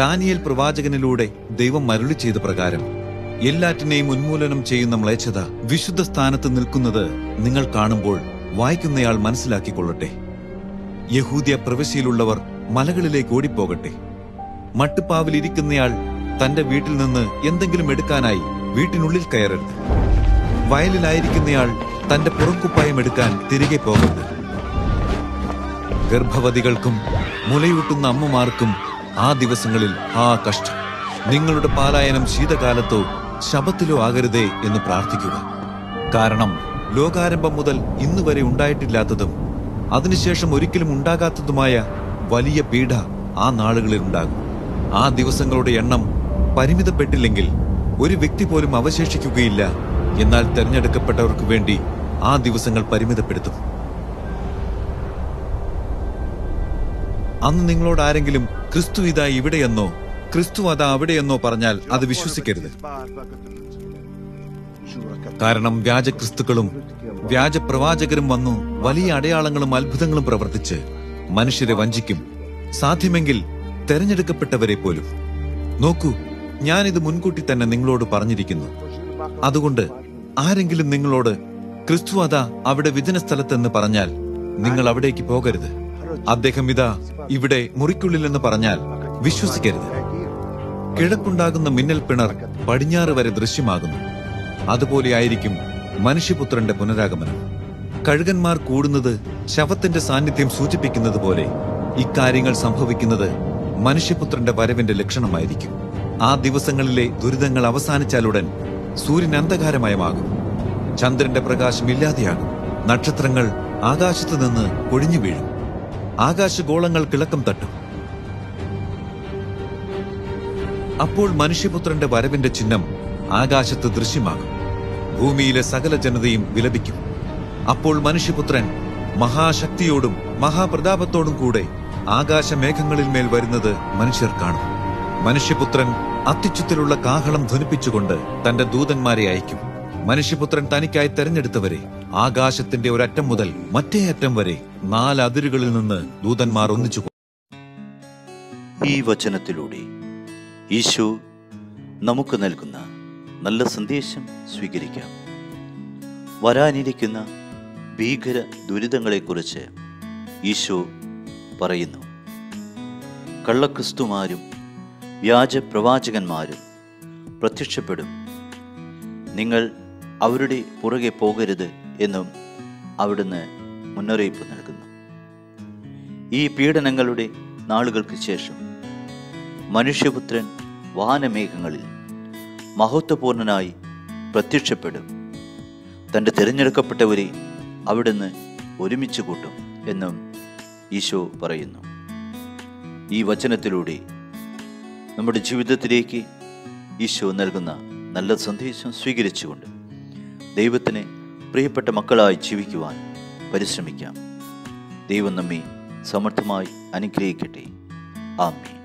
Daniel പ്രവാചകനിലൂടെ ദൈവം മരുളി ചെയ്ത പ്രകാരം എല്ലാറ്റിനെയും ഉന്മൂലനം ചെയ്യുന്ന മ്ലേച്ഛത വിശുദ്ധ സ്ഥാനത്ത് നിൽക്കുന്നത് നിങ്ങൾ കാണുമ്പോൾ വായിക്കുന്നയാൾ മനസ്സിലാക്കിക്കൊള്ളട്ടെ യഹൂദ്യ പ്രവിശ്യയിലുള്ളവർ മലകളിലേക്ക് ഓടിപ്പോകട്ടെ മട്ടുപ്പാവിലിരിക്കുന്നയാൾ തന്റെ വീട്ടിൽ നിന്ന് എന്തെങ്കിലും എടുക്കാനായി വീട്ടിനുള്ളിൽ കയറരുത് വയലിലായിരിക്കുന്നയാൾ തന്റെ പുറക്കുപ്പായം എടുക്കാൻ തിരികെ പോകരുത് ഗർഭവതികൾക്കും മുലയൂട്ടുന്ന അമ്മമാർക്കും ആ ദിവസങ്ങളിൽ ആ കഷ്ടം നിങ്ങളുടെ പാലായനം ശീതകാലത്തോ ശബത്തിലോ ആകരുതേ എന്ന് പ്രാർത്ഥിക്കുക കാരണം ലോകാരംഭം മുതൽ ഇന്ന് വരെ ഉണ്ടായിട്ടില്ലാത്തതും അതിനുശേഷം ഒരിക്കലും ഉണ്ടാകാത്തതുമായ വലിയ പീഡ ആ നാളുകളിൽ ഉണ്ടാകും ആ ദിവസങ്ങളുടെ എണ്ണം പരിമിതപ്പെട്ടില്ലെങ്കിൽ ഒരു വ്യക്തി പോലും അവശേഷിക്കുകയില്ല എന്നാൽ തെരഞ്ഞെടുക്കപ്പെട്ടവർക്ക് വേണ്ടി ആ ദിവസങ്ങൾ പരിമിതപ്പെടുത്തും അന്ന് നിങ്ങളോട് ആരെങ്കിലും ക്രിസ്തു ഇതാ ഇവിടെയെന്നോ ക്രിസ്തു അതാ അവിടെയെന്നോ പറഞ്ഞാൽ അത് വിശ്വസിക്കരുത് കാരണം വ്യാജ ക്രിസ്തുക്കളും വ്യാജ പ്രവാചകരും വന്നു വലിയ അടയാളങ്ങളും അത്ഭുതങ്ങളും പ്രവർത്തിച്ച് മനുഷ്യരെ വഞ്ചിക്കും സാധ്യമെങ്കിൽ തെരഞ്ഞെടുക്കപ്പെട്ടവരെ പോലും നോക്കൂ ഞാനിത് മുൻകൂട്ടി തന്നെ നിങ്ങളോട് പറഞ്ഞിരിക്കുന്നു അതുകൊണ്ട് ആരെങ്കിലും നിങ്ങളോട് ക്രിസ്തു അതാ അവിടെ വിജന സ്ഥലത്തെന്ന് പറഞ്ഞാൽ നിങ്ങൾ അവിടേക്ക് പോകരുത് അദ്ദേഹം ഇതാ ഇവിടെ മുറിക്കുള്ളിലെന്ന് പറഞ്ഞാൽ വിശ്വസിക്കരുത് കിഴക്കുണ്ടാകുന്ന മിന്നൽ പിണർ പടിഞ്ഞാറ് വരെ ദൃശ്യമാകുന്നു അതുപോലെയായിരിക്കും മനുഷ്യപുത്രന്റെ പുനരാഗമനം കഴുകന്മാർ കൂടുന്നത് ശവത്തിന്റെ സാന്നിധ്യം സൂചിപ്പിക്കുന്നത് പോലെ ഇക്കാര്യങ്ങൾ സംഭവിക്കുന്നത് മനുഷ്യപുത്രന്റെ വരവിന്റെ ലക്ഷണമായിരിക്കും ആ ദിവസങ്ങളിലെ ദുരിതങ്ങൾ അവസാനിച്ചാലുടൻ സൂര്യൻ അന്ധകാരമയമാകും ചന്ദ്രന്റെ പ്രകാശം ഇല്ലാതെയാകും നക്ഷത്രങ്ങൾ ആകാശത്തു നിന്ന് പൊഴിഞ്ഞു വീഴും ആകാശഗോളങ്ങൾ കിളക്കം തട്ടും അപ്പോൾ മനുഷ്യപുത്രന്റെ വരവിന്റെ ചിഹ്നം ആകാശത്ത് ദൃശ്യമാകും ഭൂമിയിലെ സകല ജനതയും വിലപിക്കും അപ്പോൾ മനുഷ്യപുത്രൻ മഹാശക്തിയോടും മഹാപ്രതാപത്തോടും കൂടെ ആകാശമേഘങ്ങളിൽ മേൽ വരുന്നത് മനുഷ്യർ കാണും മനുഷ്യപുത്രൻ അത്യുച്ചത്തിലുള്ള കാഹളം ധ്വനിപ്പിച്ചുകൊണ്ട് തന്റെ ദൂതന്മാരെ അയക്കും മനുഷ്യപുത്രൻ തനിക്കായി തെരഞ്ഞെടുത്തവരെ ആകാശത്തിന്റെ ഒരറ്റം മുതൽ മറ്റേ അറ്റം വരെ നാല് അതിരുകളിൽ നിന്ന് ദൂതന്മാർ ഒന്നിച്ചു ഈ വചനത്തിലൂടെ ഈശോ നമുക്ക് നൽകുന്ന നല്ല സന്ദേശം സ്വീകരിക്കാം വരാനിരിക്കുന്ന ഭീകര ദുരിതങ്ങളെക്കുറിച്ച് ഈശോ പറയുന്നു കള്ളക്രിസ്തുമാരും വ്യാജ പ്രവാചകന്മാരും പ്രത്യക്ഷപ്പെടും നിങ്ങൾ അവരുടെ പുറകെ പോകരുത് എന്നും അവിടുന്ന് മുന്നറിയിപ്പ് നൽകുന്നു ഈ പീഡനങ്ങളുടെ നാളുകൾക്ക് ശേഷം മനുഷ്യപുത്രൻ വാനമേഘങ്ങളിൽ മഹത്വപൂർണനായി പ്രത്യക്ഷപ്പെടും തൻ്റെ തിരഞ്ഞെടുക്കപ്പെട്ടവരെ അവിടുന്ന് ഒരുമിച്ച് കൂട്ടും എന്നും ഈശോ പറയുന്നു ഈ വചനത്തിലൂടെ നമ്മുടെ ജീവിതത്തിലേക്ക് ഈശോ നൽകുന്ന നല്ല സന്ദേശം സ്വീകരിച്ചുകൊണ്ട് ദൈവത്തിന് പ്രിയപ്പെട്ട മക്കളായി ജീവിക്കുവാൻ പരിശ്രമിക്കാം ദൈവം നമ്മെ സമർത്ഥമായി അനുഗ്രഹിക്കട്ടെ ആമേ